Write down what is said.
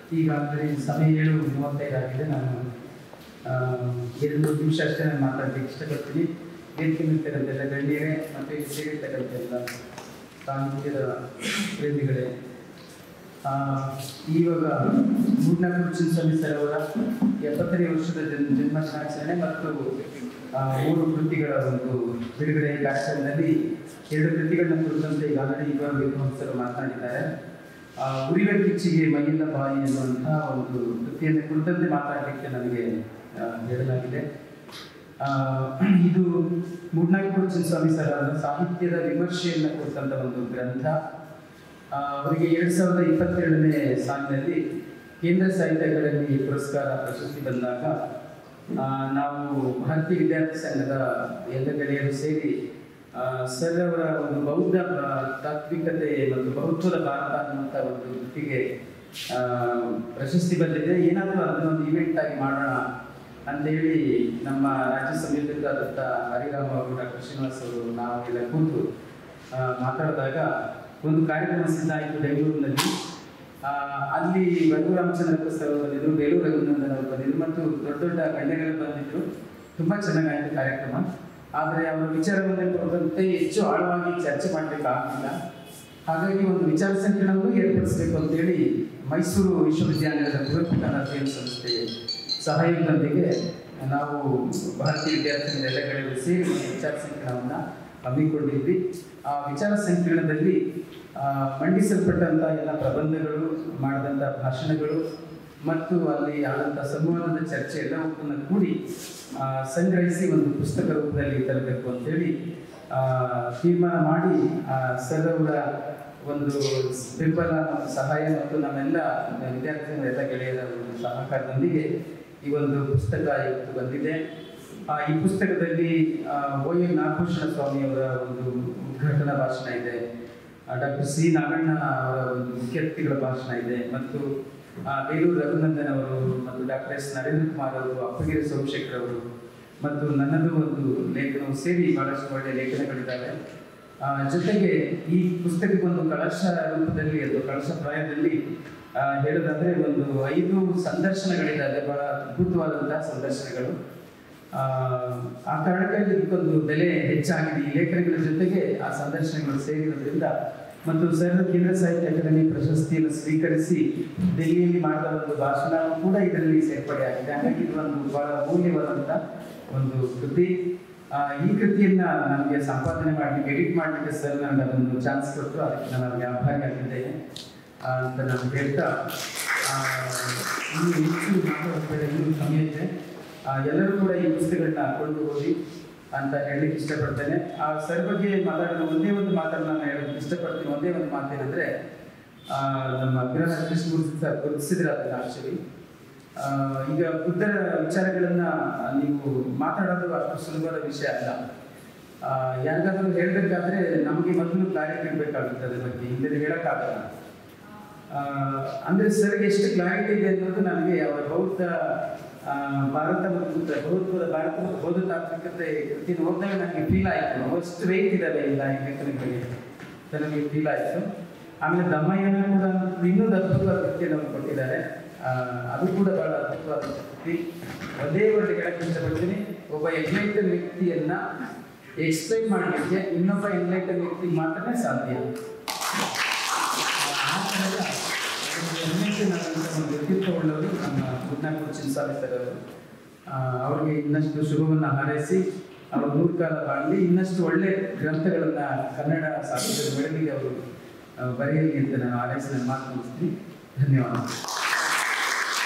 ಈಗಾಗಲೇ ಸಮಯ ಏಳು ಮೂವತ್ತೈದು ಆಗಿದೆ ನಾನು ಆ, ಎರಡು ನಿಮಿಷ ಅಷ್ಟೇ ನಾನು ಮಾತಾಡ್ಲಿಕ್ಕೆ ಇಷ್ಟಪಡ್ತೀನಿ ವೇದಿಕೆ ನಿಂತಿರೋದೆಲ್ಲ ಗಣ್ಯರೇ ಮತ್ತು ಇಲ್ಲಿ ಸೇರಿರ್ತಕ್ಕಂಥ ಎಲ್ಲ ಸಾಹಿತ್ಯದ ಪ್ರೇಮಿಗಳೇ ಆ, ಇವಾಗ ಮೂರ್ನಾಲ್ಕು ಚಿಂಚಮಿ ಸರ್ ಅವರ ಎಪ್ಪತ್ತನೇ ವರ್ಷದ ಜನ್ ಜನ್ಮಾಚರಣೆ ಮತ್ತು ಆ, ಮೂರು ಕೃತಿಗಳ ಒಂದು ಬಿಡುಗಡೆ ಕಾರ್ಯಕ್ರಮದಲ್ಲಿ ಎರಡು ಕೃತಿಗಳನ್ನ ಕುರಿತಂತೆ ಈಗಾಗಲೇ ಇವಾಗ ವಿದ್ವಾಂಸರು ಮಾತನಾಡಿದ್ದಾರೆ ಆ, ಉರಿವ ಕಿಚ್ಚಿಗೆ ಮೈಯಿಲ್ಲ ಬಾಯಿ ಎನ್ನುವಂತಹ ಒಂದು ಕೃತಿಯನ್ನು ಕುರಿತಂತೆ ಮಾತಾಡಲಿಕ್ಕೆ ನನಗೆ ಆ, ಹೇಳಲಾಗಿದೆ ಆ, ಇದು ಮೂರ್ನಾಲ್ಕು ಸ್ವಾಮಿ ಸರ್ ಅವರ ಸಾಹಿತ್ಯದ ವಿಮರ್ಶೆಯನ್ನು ಕುರಿತಂತ ಒಂದು ಗ್ರಂಥ ಆ, ಅವರಿಗೆ ಎರಡ್ ಸಾವಿರದ ಇಪ್ಪತ್ತೆರಡನೇ ಸಾಲಿನಲ್ಲಿ ಕೇಂದ್ರ ಸಾಹಿತ್ಯ ಅಕಾಡೆಮಿ ಪುರಸ್ಕಾರ ಪ್ರಶಸ್ತಿ ಬಂದಾಗ ಆ, ನಾವು ಭಾರತೀಯ ವಿದ್ಯಾರ್ಥಿ ಸಂಘದ ಎಲ್ಲ ಗೆಳೆಯರು ಸೇರಿ ಆ, ಸರ್ ಅವರ ಒಂದು ಬೌದ್ಧ ಆ, ತಾತ್ವಿಕತೆ ಮತ್ತು ಬೌದ್ಧದ ಭಾರತ ಅನ್ನುವಂಥ ಒಂದು ಕೃತಿಗೆ ಆ, ಪ್ರಶಸ್ತಿ ಬಂದಿದೆ ಏನಾದರೂ ಅದನ್ನೊಂದು ಇವೆಂಟ್ ಆಗಿ ಮಾಡೋಣ ಅಂತೇಳಿ ನಮ್ಮ ರಾಜ್ಯ ಸಂಯೋಜಕರಾದಂಥ ಹರಿರಾಮ್ ಅವರು ಡಾಕ್ಟರ್ ಶ್ರೀನಿವಾಸ್ ಅವರು ನಾವೆಲ್ಲ ಕೂತು ಆ, ಮಾತಾಡಿದಾಗ ಒಂದು ಕಾರ್ಯಕ್ರಮ ಸಿದ್ಧ ಆಯಿತು ಬೆಂಗಳೂರಿನಲ್ಲಿ ಆ, ಅಲ್ಲಿ ರಘು ರಾಮಚಂದ್ರ ಸರ್ ಅವರು ಬಂದಿದ್ರು ಬೇಲೂರು ರಘುನಂದನ್ ಅವರು ಬಂದಿದ್ರು ಮತ್ತು ದೊಡ್ಡ ದೊಡ್ಡ ಗಣ್ಯಗಳು ಬಂದಿದ್ರು ತುಂಬಾ ಚೆನ್ನಾಗಾಯಿತು ಕಾರ್ಯಕ್ರಮ ಆದರೆ ಅವರ ವಿಚಾರವನ್ನು ಕುರಿತಂತೆ ಹೆಚ್ಚು ಆಳವಾಗಿ ಚರ್ಚೆ ಮಾಡಲಿಕ್ಕೆ ಆಗಲಿಲ್ಲ ಹಾಗಾಗಿ ಒಂದು ವಿಚಾರ ಸಂಕಿರಣವನ್ನು ಏರ್ಪಡಿಸಬೇಕು ಅಂತೇಳಿ ಮೈಸೂರು ವಿಶ್ವವಿದ್ಯಾನಿಲಯದ ಪುರಸ್ಕಾರ ಅಧ್ಯಯನ ಸಂಸ್ಥೆ ಸಹಯೋಗದೊಂದಿಗೆ ನಾವು ಭಾರತೀಯ ವಿದ್ಯಾರ್ಥಿ ಎಲ್ಲ ಗೆಳೆಯರು ಸೇರಿ ಒಂದು ವಿಚಾರ ಸಂಕಿರಣವನ್ನು ಹಮ್ಮಿಕೊಂಡಿದ್ವಿ ಆ ವಿಚಾರ ಸಂಕಿರಣದಲ್ಲಿ ಆ, ಮಂಡಿಸಲ್ಪಟ್ಟಂತ ಎಲ್ಲ ಪ್ರಬಂಧಗಳು ಮಾಡಿದಂಥ ಭಾಷಣಗಳು ಮತ್ತು ಅಲ್ಲಿ ಆದಂಥ ಸಂವಾದದ ಚರ್ಚೆ ಎಲ್ಲವನ್ನ ಕೂಡಿ ಆ, ಸಂಗ್ರಹಿಸಿ ಒಂದು ಪುಸ್ತಕ ರೂಪದಲ್ಲಿ ತರಬೇಕು ಅಂತೇಳಿ ಆ, ತೀರ್ಮಾನ ಮಾಡಿ ಆ, ಸರ್ ಅವರ ಒಂದು ಬೆಂಬಲ ಮತ್ತು ಸಹಾಯ ಮತ್ತು ನಮ್ಮೆಲ್ಲ ವಿದ್ಯಾರ್ಥಿಗಳ ಎಲ್ಲ ಗೆಳೆಯರ ಒಂದು ಸಹಕಾರದೊಂದಿಗೆ ಈ ಒಂದು ಪುಸ್ತಕ ಇವತ್ತು ಬಂದಿದೆ ಆ, ಈ ಪುಸ್ತಕದಲ್ಲಿ ಓ ಎನ್ ನಾಗಭೂಷಣ ಸ್ವಾಮಿ ಅವರ ಒಂದು ಉದ್ಘಾಟನಾ ಭಾಷಣ ಇದೆ ಡಾಕ್ಟರ್ ಸಿ ನಾಗಣ್ಣ ಅವರ ಒಂದು ಮುಖ್ಯರ್ಥಿಗಳ ಭಾಷಣ ಇದೆ ಮತ್ತು ಆ, ಬೇಲೂರು ರಘುನಂದನ್ ಅವರು ಮತ್ತು ಡಾಕ್ಟರ್ ಎಸ್ ನರೇಂದ್ರ ಕುಮಾರ್ ಅವರು ಅಪ್ಪಗಿರಿ ಸೋಮಶೇಖರ್ ಅವರು ಮತ್ತು ನನ್ನದು ಒಂದು ಲೇಖನವು ಸೇರಿ ಬಹಳಷ್ಟು ಒಳ್ಳೆಯ ಲೇಖನಗಳಿದ್ದಾವೆ ಆ, ಜೊತೆಗೆ ಈ ಪುಸ್ತಕಕ್ಕೊಂದು ಕಳಶ ರೂಪದಲ್ಲಿ ಅಥವಾ ಕಳಶ ಪ್ರಾಯದಲ್ಲಿ ಆ, ಹೇಳೋದಾದ್ರೆ ಒಂದು ಐದು ಸಂದರ್ಶನಗಳಿದ್ದಾವೆ ಬಹಳ ಅದ್ಭುತವಾದಂತಹ ಸಂದರ್ಶನಗಳು ಆ, ಆ ಕಾರಣಕ್ಕಾಗಿ ಇದಕ್ಕೊಂದು ಬೆಲೆ ಹೆಚ್ಚಾಗಿದೆ ಈ ಲೇಖನಗಳ ಜೊತೆಗೆ ಆ ಸಂದರ್ಶನಗಳು ಸೇರಿರೋದ್ರಿಂದ ಮತ್ತು ಸರ್ ಕೇಂದ್ರ ಸಾಹಿತ್ಯ ಅಕಾಡೆಮಿ ಪ್ರಶಸ್ತಿಯನ್ನು ಸ್ವೀಕರಿಸಿ ದೆಹಲಿಯಲ್ಲಿ ಮಾಡಿದ ಒಂದು ಭಾಷಣ ಕೂಡ ಇದರಲ್ಲಿ ಸೇರ್ಪಡೆ ಆಗಿದೆ ಹಾಗಾಗಿ ಇದು ಒಂದು ಬಹಳ ಅಮೂಲ್ಯವಾದಂಥ ಒಂದು ಕೃತಿ ಆ, ಈ ಕೃತಿಯನ್ನ ನನಗೆ ಸಂಪಾದನೆ ಮಾಡಲಿಕ್ಕೆ ಎಡಿಟ್ ಮಾಡಲಿಕ್ಕೆ ಸರ್ ನನಗೆ ಅದೊಂದು ಚಾನ್ಸ್ ಕೊಟ್ಟು ಅದಕ್ಕೆ ನಾನು ಅವರಿಗೆ ಆಭಾರಿ ಆಗಿದ್ದೇನೆ ಆ, ಅಂತ ನಾನು ಹೇಳ್ತಾ ಆ, ಇನ್ನು ಹೆಚ್ಚು ಮಾತಾಡೋದು ಇನ್ನೂ ಸಮಯ ಇದೆ ಆ, ಎಲ್ಲರೂ ಕೂಡ ಈ ಪುಸ್ತಕಗಳನ್ನ ಕೊಂಡು ಓದಿ ಅಂತ ಹೇಳಲಿಕ್ಕೆ ಇಷ್ಟಪಡ್ತೇನೆ ಆ ಸರ್ ಬಗ್ಗೆ ಮಾತಾಡೋದು ಒಂದೇ ಒಂದು ಮಾತನ್ನು ನಾನು ಹೇಳೋದಕ್ಕೆ ಇಷ್ಟಪಡ್ತೀನಿ ಒಂದೇ ಒಂದು ಮಾತೇನೆಂದ್ರೆ ಆ, ನಮ್ಮ ಕಿರಣ ಕೃಷ್ಣಮೂರ್ತಿ ಸರ್ ಗುರುತಿಸಿದ್ರೆ ಅದನ್ನ ಆಕ್ಚುಲಿ ಈಗ ಬುದ್ಧರ ವಿಚಾರಗಳನ್ನ ನೀವು ಮಾತಾಡೋದು ಅಷ್ಟು ಸುಲಭದ ವಿಷಯ ಅಲ್ಲ ಆ, ಯಾರಿಗಾದ್ರೂ ಹೇಳ್ಬೇಕಾದ್ರೆ ನಮಗೆ ಮೊದಲು ಕ್ಲಾರಿಟಿ ಇರಬೇಕಾಗುತ್ತೆ ಅದ್ರ ಬಗ್ಗೆ ಹಿಂದೆ ಹೇಳಕ್ಕಾಗಲ್ಲ ಆ, ಅಂದ್ರೆ ಸರ್ಗೆ ಎಷ್ಟು ಕ್ಲಾರಿಟಿ ಇದೆ ಅನ್ನೋದು ನನಗೆ ಅವರ ಬೌದ್ಧ ಆ, ಭಾರತ ಮತ್ತು ಬುದ್ಧ ಬೌದ್ಧದ ಭಾರತ ಮತ್ತು ಬೌದ್ಧ ತಾತ್ವಿಕತೆ ಕೃತಿ ನೋಡಿದಾಗ ನನಗೆ ಫೀಲ್ ಆಯಿತು ಅಷ್ಟು ವೇಟ್ ಇದ್ದಾವೆ ಇಲ್ಲ ಈ ಲೇಖನಗಳಿಗೆ ಅಂತ ನನಗೆ ಫೀಲ್ ಆಯಿತು ಆಮೇಲೆ ದಮ್ಮಯ್ಯನ ಕೂಡ ಇನ್ನೂ ಅದ್ಭುತವಾದ ಕೃತಿಯನ್ನು ಅವರು ಕೊಟ್ಟಿದ್ದಾರೆ ಆ, ಅದು ಕೂಡ ಬಹಳ ಅದ್ಭುತವಾದ ಕೃತಿ ಒಂದೇ ಒಂದು ಹೇಳಕ್ಕೆ ಇಷ್ಟಪಡ್ತೀನಿ ಒಬ್ಬ ಎನ್ಲೈಟನ್ ವ್ಯಕ್ತಿಯನ್ನ ಎಕ್ಸ್ಪ್ಲೈನ್ ಮಾಡಲಿಕ್ಕೆ ಇನ್ನೊಬ್ಬ ಎನ್ಲೈಟನ್ ವ್ಯಕ್ತಿ ಮಾತ್ರನೇ ಸಾಧ್ಯ ಆ ಥರದ ಒಂದು ಎನ್ಲೈಟನ್ ಆದಂಥ ಒಂದು ವ್ಯಕ್ತಿತ್ವವುಳ್ಳವರು ನಮ್ಮ ಗುಡ್ನಾಪುರ ಚಿನ್ಸಾಲಿ ಸರ್ ಅವರು ಆ, ಅವ್ರಿಗೆ ಇನ್ನಷ್ಟು ಶುಭವನ್ನು ಹಾರೈಸಿ ಅವರು ನೂರು ಕಾಲ ಬಾಳಲಿ ಇನ್ನಷ್ಟು ಒಳ್ಳೆ ಗ್ರಂಥಗಳನ್ನ ಕನ್ನಡ ಸಾಹಿತ್ಯದ ಬೆಳಗಿಗೆ ಅವರು ಆ, ಬರೆಯಲಿ ಅಂತ ನಾನು ಹಾರೈಸಿ ನನ್ನ ಮಾತು ಮುಗಿಸ್ತೀನಿ ಧನ್ಯವಾದ